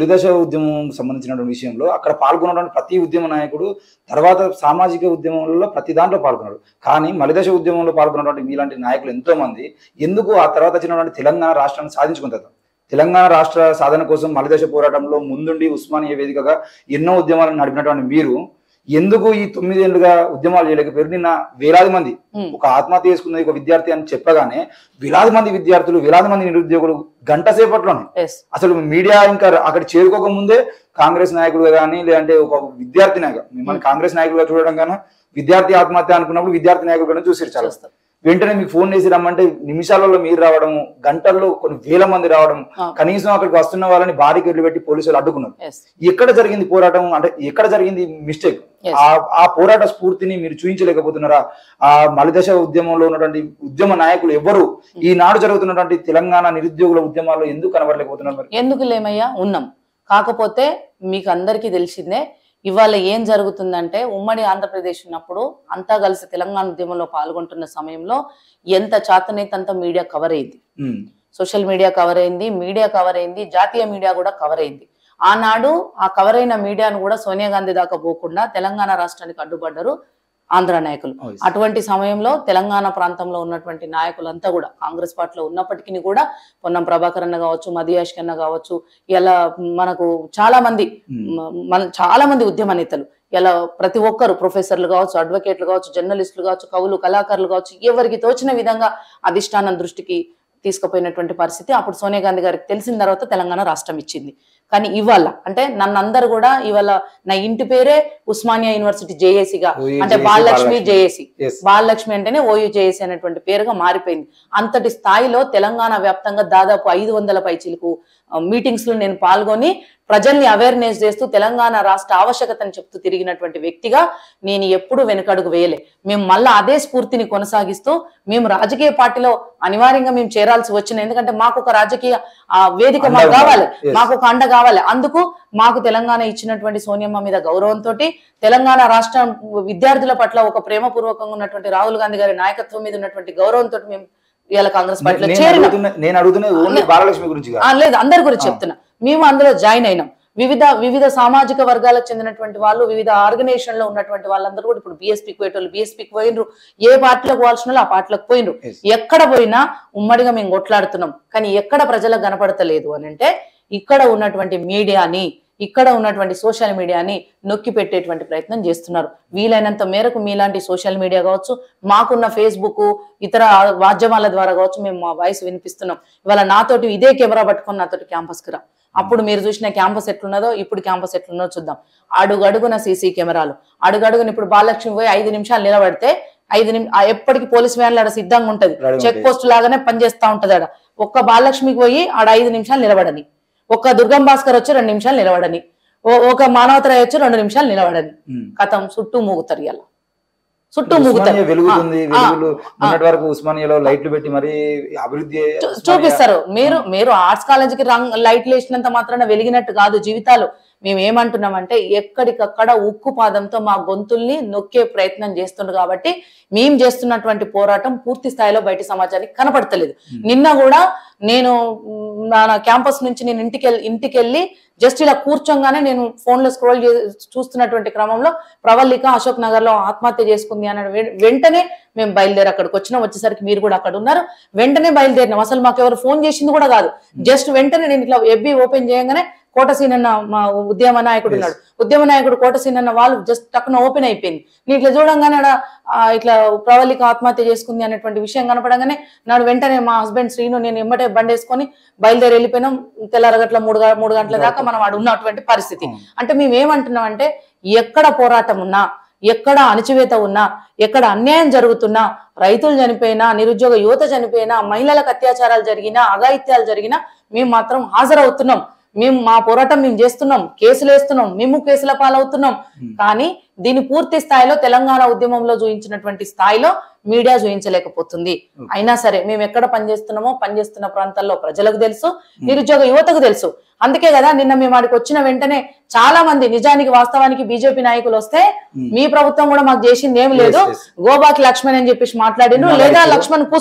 తొలిదశ ఉద్యమం సంబంధించినటువంటి విషయంలో అక్కడ పాల్గొన్నటువంటి ప్రతి ఉద్యమ నాయకుడు తర్వాత సామాజిక ఉద్యమంలో ప్రతి దాంట్లో పాల్గొన్నాడు కానీ మలిదశ ఉద్యమంలో పాల్గొన్నటువంటి మీలాంటి నాయకులు ఎంతో మంది ఎందుకు ఆ తర్వాత వచ్చినటువంటి తెలంగాణ రాష్ట్రాన్ని సాధించుకుంటారు తెలంగాణ రాష్ట్ర సాధన కోసం మలిదశ పోరాటంలో ముందుండి ఉస్మానియా వేదికగా ఎన్నో ఉద్యమాలను నడిపినటువంటి మీరు ఎందుకు ఈ తొమ్మిదేళ్లుగా ఉద్యమాలు చేయలేకపోయారు నిన్న వేలాది మంది ఉమ్. ఒక ఆత్మహత్య చేసుకున్నది ఒక విద్యార్థి అని చెప్పగానే వేలాది మంది విద్యార్థులు వేలాది మంది నిరుద్యోగులు గంట సేపట్లోనే ఎస్ అసలు మీడియా ఇంకా అక్కడ చేరుకోక ముందే కాంగ్రెస్ నాయకుడు కానీ లేదంటే ఒక విద్యార్థి నాయకుడు మిమ్మల్ని కాంగ్రెస్ నాయకుడుగా చూడడం కన్నా విద్యార్థి ఆత్మహత్య అనుకున్నప్పుడు విద్యార్థి నాయకుడు చూసారు చాలా చూస్తాం వెంటనే మీకు ఫోన్ చేసి రమ్మంటే నిమిషాలలో మీరు రావడము గంటల్లో కొన్ని వేల మంది రావడం ఆ. కనీసం అక్కడికి వస్తున్న వాళ్ళని బారికేడ్లు పెట్టి పోలీసులు అడ్డుకున్నారు ఎస్ ఎక్కడ జరిగింది పోరాటం అంటే ఎక్కడ జరిగింది మిస్టేక్ Yes. ఆ ఆ పోరాట స్ఫూర్తిని మీరు చూపించలేకపోతున్నారా ఆ మలిదశ ఉద్యమంలో ఉన్నటువంటి ఉద్యమ నాయకులు ఎవరు ఈనాడు జరుగుతున్నటువంటి తెలంగాణ నిరుద్యోగుల ఉద్యమాల్లో ఎందుకు కనబడలేకపోతున్నారు మరి ఎందుకు లేమయ్యా ఉన్నాం కాకపోతే మీకు అందరికీ తెలిసిందే ఇవాళ ఏం జరుగుతుందంటే ఉమ్మడి ఆంధ్రప్రదేశ్ ఉన్నప్పుడు అంతా కలిసి తెలంగాణ ఉద్యమంలో పాల్గొంటున్న సమయంలో ఎంత చాతనైతే అంత మీడియా కవర్ అయింది ఉమ్, సోషల్ మీడియా కవర్ అయింది మీడియా కవర్ అయింది జాతీయ మీడియా కూడా కవర్ అయింది ఆనాడు ఆ కవర్ అయిన మీడియాను కూడా సోనియా గాంధీ దాకా పోకుండా తెలంగాణ రాష్ట్రానికి అడ్డుపడ్డారు ఆంధ్ర నాయకులు Oh, yes. అటువంటి సమయంలో తెలంగాణ ప్రాంతంలో ఉన్నటువంటి నాయకులంతా కూడా కాంగ్రెస్ పార్టీలో ఉన్నప్పటికీ కూడా పొన్నం ప్రభాకర్ అన్న కావచ్చు మదియాష్ అన్న కావచ్చు ఇలా మనకు చాలా మంది ఉమ్, మ- మన చాలా మంది ఉద్యమ నేతలు ఇలా ప్రతి ఒక్కరు ప్రొఫెసర్లు కావచ్చు అడ్వకేట్లు కావచ్చు జర్నలిస్టులు కావచ్చు కవులు కళాకారులు కావచ్చు ఎవరికి తోచిన విధంగా అధిష్టానం దృష్టికి తీసుకుపోయినటువంటి పరిస్థితి అప్పుడు సోనియా గాంధీ గారికి తెలిసిన తర్వాత తెలంగాణ రాష్ట్రం ఇచ్చింది కానీ ఇవాళ అంటే నన్ను అందరు కూడా ఇవాళ నా ఇంటి పేరే ఉస్మానియా యూనివర్సిటీ జేఏసీగా ఓయూ అంటే JAC, Balalakshmi Balalakshmi. JAC Yes. Balalakshmi అంటేనే ఓయూ జేఏసీ అనేటువంటి పేరుగా మారిపోయింది అంతటి స్థాయిలో తెలంగాణ వ్యాప్తంగా దాదాపు ఐదు వందల పైచీలకు మీటింగ్స్ లో నేను పాల్గొని ప్రజల్ని అవేర్నెస్ చేస్తూ తెలంగాణ రాష్ట్ర ఆవశ్యకతను చెప్తూ తిరిగినటువంటి వ్యక్తిగా నేను ఎప్పుడు వెనుకడుగు వేయలే మేము మళ్ళా అదే స్ఫూర్తిని కొనసాగిస్తూ మేము రాజకీయ పార్టీలో అనివార్యంగా మేము చేరాల్సి వచ్చిన ఎందుకంటే మాకు ఒక రాజకీయ ఆ, వేదిక అండ మాకు ఉండాలి. కావాలి Yes. మాకు ఒక అండ కావాలి అందుకు మాకు తెలంగాణ ఇచ్చినటువంటి సోనియమ్మ మీద గౌరవంతో తెలంగాణ రాష్ట్ర విద్యార్థుల పట్ల ఒక ప్రేమపూర్వకంగా ఉన్నటువంటి రాహుల్ గాంధీ గారి నాయకత్వం మీద ఉన్నటువంటి గౌరవంతో మేము ఇవాళ కాంగ్రెస్ పార్టీలో నేను చేరినాం అడుగుతున్న- నేను అడుగుతున్నది ఓన్లీ బాలలక్ష్మి గురించి కాదు ఆ, లేదు అందరి గురించి ఆ. చెప్తున్నా మేము అందులో జాయిన్ అయినాం వివిధ వివిధ సామాజిక వర్గాలకు చెందినటువంటి వాళ్ళు వివిధ ఆర్గనైజేషన్ లో ఉన్నటువంటి వాళ్ళందరూ కూడా ఇప్పుడు బీఎస్పీకి పోయేటోళ్ళు బీఎస్పీకి పోయినరు ఏ పార్టీలకు పోవాల్సిన వాళ్ళు ఆ పార్టీలకు పోయినరు Yes. ఎక్కడ పోయినా ఉమ్మడిగా మేము కొట్లాడుతున్నాం కానీ ఎక్కడ ప్రజలకు కనపడతలేదు అని అంటే ఇక్కడ ఉన్నటువంటి మీడియాని ఇక్కడ ఉన్నటువంటి సోషల్ మీడియాని నొక్కి పెట్టేటువంటి ప్రయత్నం చేస్తున్నారు వీలైనంత మేరకు మీలాంటి సోషల్ మీడియా కావచ్చు మాకున్న ఫేస్బుక్ ఇతర మాధ్యమాల ద్వారా కావచ్చు మేము మా వాయిస్ వినిపిస్తున్నాం ఇవాళ నాతోటి ఇదే కెమెరా పట్టుకొని నాతోటి క్యాంపస్కి రా అప్పుడు మీరు చూసిన క్యాంపస్ ఎట్లున్నదో ఇప్పుడు క్యాంపస్ ఎట్లున్నదో చూద్దాం అడుగడుగున సీసీ కెమెరాలు అడుగడుగున ఇప్పుడు బాలలక్ష్మి పోయి ఐదు నిమిషాలు నిలబడితే ఐదు నిమి ఆ ఎప్పటికి పోలీస్ వ్యాన్లు ఆడ సిద్ధంగా ఉంటది Ready చెక్ ఉంటాయి. పోస్ట్ లాగానే పనిచేస్తా ఉంటది ఆడ ఒక్క బాలలక్ష్మికి పోయి ఆడ ఐదు నిమిషాలు నిలబడని ఒక్క దుర్గం భాస్కర్ వచ్చి రెండు నిమిషాలు నిలబడని ఓ- ఒక మానవతరాయ్ వచ్చి రెండు నిమిషాలు నిలబడని ఉమ్. కథం చుట్టూ మూగుతారు ఇలా చుట్టూ మూగుతారు ఉస్మానియా వెలుగుతుంది ఆ, ఆ, వెలుగులు మొన్నటి వరకు ఉస్మానియాలో లైట్లు పెట్టి మరి అభివృద్ధి చూ- ఉస్మానియా- చూపిస్తారు మీరు మీరు ఆర్ట్స్ కాలేజీకి రంగ్ లైట్లు వేసినంత మాత్రాన వెలిగినట్టు కాదు జీవితాలు మేము ఏమంటున్నామంటే ఎక్కడికక్కడ ఉక్కు పాదంతో మా గొంతుల్ని నొక్కే ప్రయత్నం చేస్తుండ్రు కాబట్టి మేము చేస్తున్నటువంటి పోరాటం పూర్తి స్థాయిలో బయట సమాజానికి కనపడతలేదు నిన్న కూడా నేను మ్, నా క్యాంపస్ నుంచి నేను ఇంటికి వెళ్ళి ఇంటికి వెళ్ళి జస్ట్ ఇలా కూర్చోగానే నేను ఫోన్ లో స్క్రోల్ చూస్తున్నటువంటి క్రమంలో ప్రవల్లిక అశోక్ నగర్ లో ఆత్మహత్య చేసుకుంది అన్న వె- వెంటనే మేము బయలుదేరి అక్కడికి వచ్చినాం వచ్చేసరికి మీరు కూడా అక్కడ ఉన్నారు వెంటనే బయలుదేరినాం అసలు మాకు ఎవరు ఫోన్ చేసింది కూడా కాదు జస్ట్ వెంటనే నేను ఇట్లా ఎబ్బి ఓపెన్ చేయగానే కోటసీన్ అన్న మా ఉద్యమ నాయకుడు ఉన్నాడు ఉద్యమ నాయకుడు కోటసీన్ అన్న వాళ్ళు జస్ట్ టక్కున ఓపెన్ అయిపోయింది నేను ఇట్లా చూడంగానే ఆడ, ఆ, ఇట్లా ప్రవల్లిక ఆత్మహత్య చేసుకుంది అనేటువంటి విషయం కనపడంగానే నాడు వెంటనే మా హస్బెండ్ శ్రీను నేను ఎమ్మటే బండి వేసుకొని బయలుదేరి వెళ్ళిపోయినాం తెల్లారగట్ల మూడు గ- మూడు గంటల దాకా మనం ఆడ ఉన్నటువంటి పరిస్థితి అవును. అంటే మేము ఏమంటున్నాం అంటే ఎక్కడ పోరాటం ఉన్నా ఎక్కడ అణచివేత ఉన్నా ఎక్కడ అన్యాయం జరుగుతున్నా రైతులు చనిపోయినా నిరుద్యోగ యువత చనిపోయినా మహిళలకు అత్యాచారాలు జరిగినా అఘాయిత్యాలు జరిగినా మేము మాత్రం హాజరవుతున్నాం మేము మా పోరాటం మేము చేస్తున్నాం కేసులు వేస్తున్నాం మేము కేసుల పాలవుతున్నాం కానీ దీని పూర్తి స్థాయిలో తెలంగాణ ఉద్యమంలో చూపించినటువంటి స్థాయిలో మీడియా చూపించలేకపోతుంది అయినా సరే మేము ఎక్కడ పనిచేస్తున్నామో పనిచేస్తున్న ప్రాంతాల్లో ప్రజలకు తెలుసు నిరుద్యోగ యువతకు తెలుసు అందుకే కదా నిన్న మేము ఆడికి వచ్చిన వెంటనే చాలా మంది నిజానికి వాస్తవానికి బీజేపీ నాయకులు వస్తే Hmm. మీ ప్రభుత్వం కూడా మాకు చేసింది ఏం లేదు Yes, yes. గోబాకి లక్ష్మణ్ అని చెప్పేసి మాట్లాడిండు నిన్న లేదా రైతులు- లక్ష్మణ్ కూసో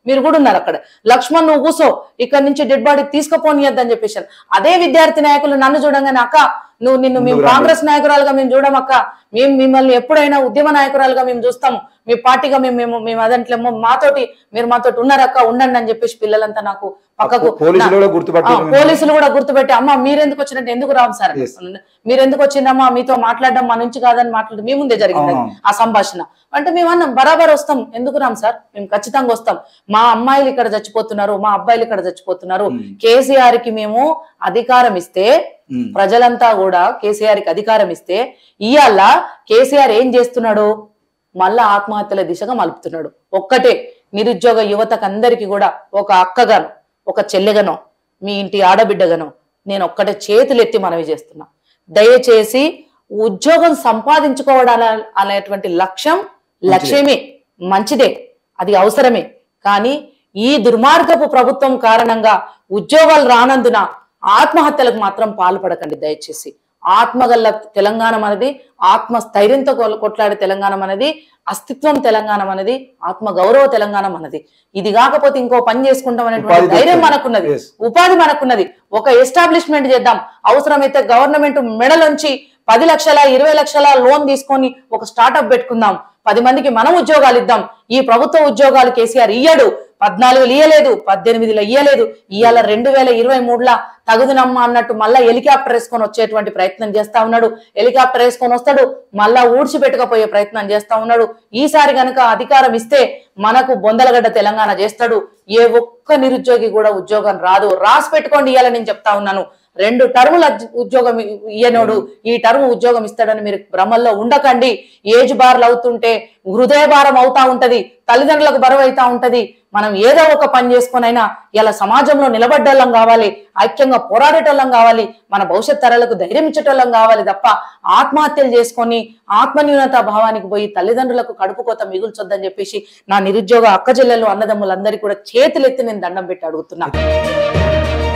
మీరు కూడా ఉన్నారు అక్కడ లక్ష్మణ్ నువ్వు కూసో ఇక్కడ నుంచి డెడ్ బాడీ తీసుకుపోనియద్దని చెప్పేసి అదే విద్యార్థి నాయకులు నన్ను చూడంగానే అక్క నువ్వు నిన్ను మేము ముందుకు రండి. కాంగ్రెస్ నాయకురాలుగా మేము చూడమక్క మేము మిమ్మల్ని ఎప్పుడైనా ఉద్యమ నాయకురాలుగా మేము చూస్తాము మీ పార్టీగా మేము మేము మేము అదంట్లో మాతోటి మీరు మాతోటి ఉన్నారక్క ఉండండి అని చెప్పేసి పిల్లలంతా నాకు పక్కకు పోలీసులు కూడా ఆ, గుర్తుపట్టారు పోలీసులు కూడా గుర్తుపెట్టి అమ్మ మీరెందుకు వచ్చినట్టు ఎందుకు రాము సార్ Yes. మీరు ఎందుకు వచ్చిందమ్మా మీతో మాట్లాడడం మా నుంచి కాదని మాట్లాడి మీ ముందే జరిగింది అది, అవునవును. ఆ సంభాషణ అంటే మేము అన్నాం బరాబర్ వస్తాం ఎందుకు రాం సార్ మేము ఖచ్చితంగా వస్తాం మా అమ్మాయిలు ఇక్కడ చచ్చిపోతున్నారు మా అబ్బాయిలు ఇక్కడ చచ్చిపోతున్నారు ఉమ్. కేసీఆర్ కి మేము అధికారం ఇస్తే ఉమ్. ప్రజలంతా కూడా కేసీఆర్ కి అధికారం ఇస్తే ఇవాళ కేసీఆర్ ఏం చేస్తున్నాడు మళ్ళా ఆత్మహత్యల దిశగా మలుపుతున్నాడు ఒక్కటే నిరుద్యోగ యువతకు అందరికీ కూడా ఒక అక్కగాను ఒక చెల్లెగనో మీ ఇంటి ఆడబిడ్డగానో నేను ఒక్కటే చేతులెత్తి మనవి చేస్తున్నా దయచేసి ఉద్యోగం సంపాదించుకోవడాల అనేటువంటి లక్ష్యం లక్ష్యమే మంచిదే అది అవసరమే కానీ ఈ దుర్మార్గపు ప్రభుత్వం కారణంగా ఉద్యోగాలు రానందున ఆత్మహత్యలకు మాత్రం పాల్పడకండి దయచేసి ఆత్మగల్ల తెలంగాణ అనేది ఆత్మ స్థైర్యంతో కొల- కొట్లాడే తెలంగాణ అనేది అస్తిత్వం తెలంగాణ అనేది ఆత్మ గౌరవ తెలంగాణ మనది ఇది కాకపోతే ఇంకో పని చేసుకుంటాం అనేటువంటి ఉపాధి ధైర్యం దొరుకుతుంది. మనకున్నది Yes. ఉపాధి మనకున్నది ఒక ఎస్టాబ్లిష్మెంట్ చేద్దాం అవసరమైతే గవర్నమెంట్ మెడలోంచి పది లక్షల ఇరవై లక్షల లోన్ తీసుకొని ఒక స్టార్ట్అప్ పెట్టుకుందాం పది మందికి మనం ఉద్యోగాలు ఇద్దాం ఈ ప్రభుత్వ ఉద్యోగాలు కేసీఆర్ ఇయ్యడు పద్నాలుగులు ఇయ్యలేదు పద్దెనిమిదిలో ఇయ్యలేదు ఇవాళ రెండు వేల ఇరవై మూడులా తగుదునమ్మా అన్నట్టు మళ్ళా హెలికాప్టర్ వేసుకొని వచ్చేటువంటి ప్రయత్నం చేస్తా ఉన్నాడు హెలికాప్టర్ వేసుకొని వస్తాడు మళ్ళా ఊడ్చిపెట్టకపోయే ప్రయత్నం చేస్తా ఉన్నాడు ఈసారి గనక అధికారం ఇస్తే మనకు బొందలగడ్డ తెలంగాణ చేస్తాడు ఏ ఒక్క నిరుద్యోగి కూడా ఉద్యోగం రాదు రాసి పెట్టుకోండి ఇవ్వాలని నేను చెప్తా ఉన్నాను రెండు టర్ముల ఉద్యోగం ఇయ్యనోడు ఈ టర్మ్ ఉద్యోగం ఇస్తాడని మీరు భ్రమల్లో ఉండకండి ఏజ్ బార్లు అవుతుంటే హృదయ భారం అవుతా ఉంటది తల్లిదండ్రులకు బరువు అవుతా ఉంటది మనం ఏదో ఒక పని చేసుకొనైనా ఇలా సమాజంలో నిలబడ్డోళ్ళం కావాలి ఐక్యంగా పోరాడేటోళ్ళం కావాలి మన భవిష్యత్ తరాలకు ధైర్యం ఇచ్చేటోళ్ళం కావాలి తప్ప ఆత్మహత్యలు చేసుకొని ఆత్మన్యూనత భావానికి పోయి తల్లిదండ్రులకు కడుపు కోత మిగుల్చొద్దని చెప్పేసి నా నిరుద్యోగ అక్క చెల్లెలు అన్నదమ్ములందరికీ కూడా చేతులెత్తి నేను దండం పెట్టి అడుగుతున్నా